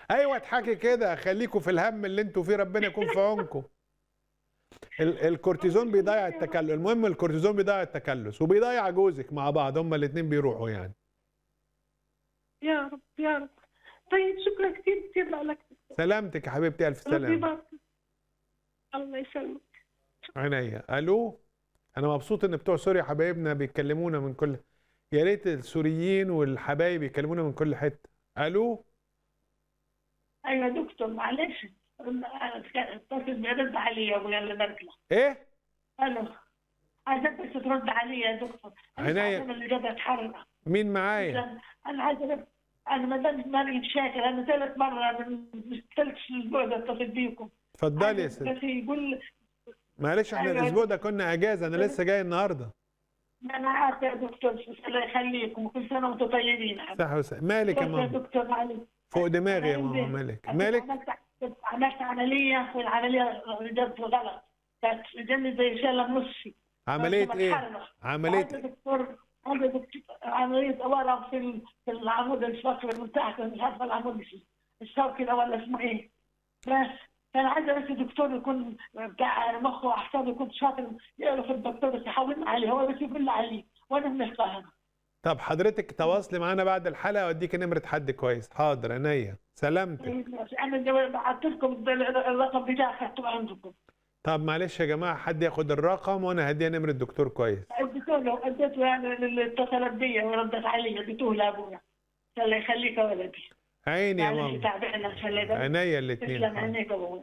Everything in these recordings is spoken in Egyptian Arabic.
ايوه اضحكي كده خليكوا في الهم اللي انتوا فيه ربنا يكون في عونكم ال- الكورتيزون بيضيع التكلس المهم الكورتيزون بيضيع التكلس وبيضيع جوزك مع بعض هما الاثنين بيروحوا يعني يا رب يا رب طيب شكرا كثير كثير لك سلامتك يا حبيبتي الف ربي سلامه يبارك الله يسلمك عينيا الو انا مبسوط ان بتوع سوريا حبايبنا بيكلمونا من كل يا ريت السوريين والحبايب يكلمونا من كل حته الو ايوه يا دكتور معلش اتصل بيرد علي يا ابويا اللي بركله ايه الو عايزك بس ترد علي يا دكتور عينيا. أنا اللي جابت حرق مين معايا انا عايزه بس انا ما دام مريم شاكر انا ثالث مره من ثالث اسبوع ده اتصل بيكم اتفضلي يا عايزة ست بس يقول معلش احنا أيوة. الاسبوع ده كنا اجازه انا لسه جاي النهارده انا عارفه يا دكتور الله يخليكم وكل سنه وانتم طيبين صح وس... مالك يا بس يا ماما دكتور معلش فوق دماغي يا أنا ماما عندي- مالك أنا مالك عملت عملت عمليه والعمليه جت غلط كانت جنبي زي شاله نصي عمليه كنت ايه بتحرك. عمليه عندي دكتور عندي دكتور عمليه ورم في ال- في العمود الفقري من تحت مش عارفه العمود الشوكي ده ولا اسمه ايه بس فانا عايزه بس الدكتور يكون بتاع مخ واعصاب يكون شاطر يعرف الدكتور بس يحاولنا عليه هو بس يقول لي عليه وانا من القاهره طب حضرتك تواصلي معانا بعد الحلقه واديك نمره حد كويس حاضر عينيا سلامتك انا بعت لكم الرقم بتاعي اخذته عندكم طب معلش يا جماعه حد ياخد الرقم وانا هديها نمره دكتور كويس اديته له اديته يعني اللي اتصلت بيا وردت علي اديته لابويا الله يخليك يا ولدي عيني يا معلش ماما تعبانه خلي بالك عينيا الاثنين تسلم عينيك يا ابوي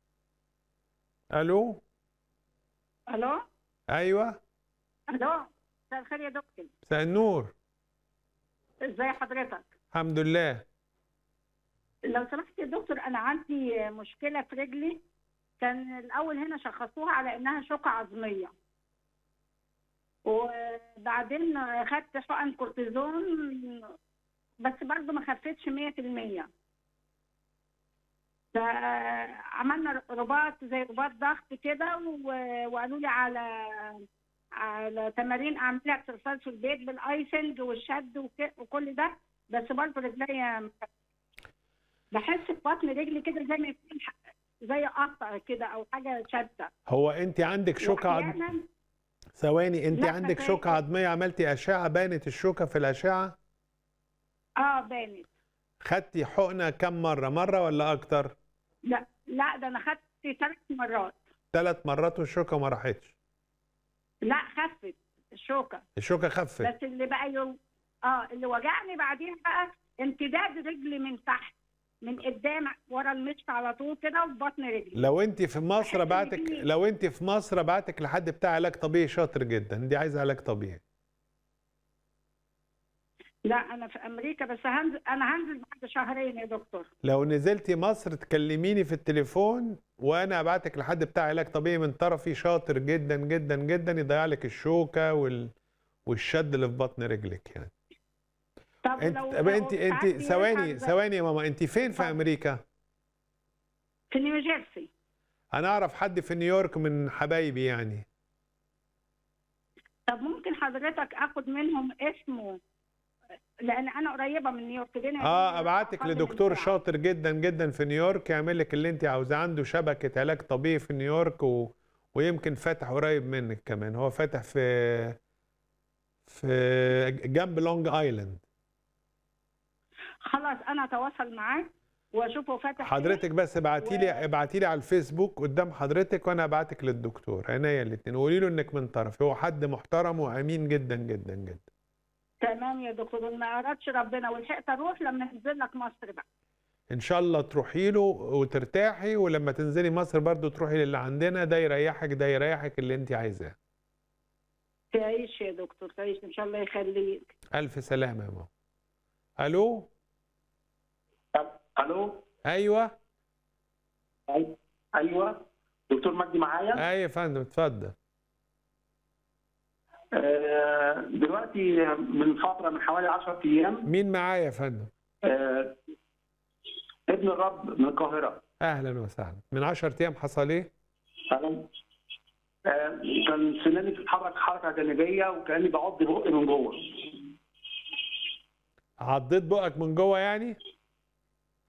الو الو ايوه الو مساء الخير يا دكتور مساء النور ازاي حضرتك الحمد لله لو سمحت يا دكتور انا عندي مشكله في رجلي كان الاول هنا شخصوها على انها شوكه عظميه وبعدين خدت حقن كورتيزون بس برضه ما خفتش 100% فعملنا رباط زي رباط ضغط كده و- وقالوا لي على على تمارين اعملها اكسرسايز في البيت بالايسنج والشد وك- وكل ده بس برضه رجليا بحس في بطن رجلي كده زي ما يكون ح- زي قطع كده او حاجه شاده هو انت عندك شوكه عض... وأحياناً- ثواني انت لا، عندك ما شوكه فاهم. عظميه عملتي اشعه بانت الشوكه في الاشعه اه بانت خدتي حقنه كم مره مره ولا اكتر لا لا ده انا خدت ثلاث مرات ثلاث مرات والشوكه ما راحتش لا خفت الشوكه الشوكه خفت بس اللي بقى يوم اه اللي وجعني بعدين بقى امتداد رجلي من تحت من قدام ورا المشط على طول كده وفي بطن رجلي لو انت في مصر بحس إن بعتك في- لو انت في مصر بعتك لحد بتاع علاج طبيعي شاطر جدا دي عايزه علاج طبيعي لا انا في امريكا بس هنزل انا هنزل بعد شهرين يا دكتور لو نزلتي مصر تكلميني في التليفون وانا ابعتك لحد بتاع علاج طبيعي من طرفي شاطر جدا جدا جدا يضيع لك الشوكه وال... والشد اللي في بطن رجلك يعني طب انت لو طب لو انت انت ساعات ثواني بيرجع ثواني يا ماما انت فين في اتفضل. امريكا في نيوجيرسي انا اعرف حد في نيويورك من حبايبي يعني طب ممكن حضرتك اخد منهم اسمه لان انا قريبه من نيويورك بينا اه ابعتك أقل من لدكتور ساعة. شاطر جدا جدا في نيويورك يعمل لك اللي انت عاوزاه عنده شبكه علاج طبيعي في نيويورك و... ويمكن فاتح قريب منك كمان هو فاتح في في جنب لونج ايلاند خلاص انا اتواصل معاه واشوفه فاتح فين. حضرتك بس ابعتي لي و- ابعتي لي على الفيسبوك قدام حضرتك وانا ابعتك للدكتور عينيا الاثنين وقولي له انك من طرفي هو حد محترم وامين جدا جدا جدا تمام يا دكتور ما ارادش ربنا ولحقت اروح لما انزل لك مصر بقى ان شاء الله تروحي له وترتاحي ولما تنزلي مصر برضو تروحي للي عندنا ده يريحك ده يريحك اللي انت عايزاه تعيش يا دكتور تعيش ان شاء الله يخليك الف سلامه يا ماما الو الو ايوه أي- ايوه دكتور مجدي معايا ايوه يا فندم اتفضل آه، دلوقتي من فتره من حوالي 10 ايام مين معايا يا فندم آه، ابن الرب من القاهره اهلا وسهلا من 10 ايام حصل ايه تمام آه، كان سناني بتتحرك حركه جانبيه وكاني بعض بقي من جوه عضيت بقك من جوه يعني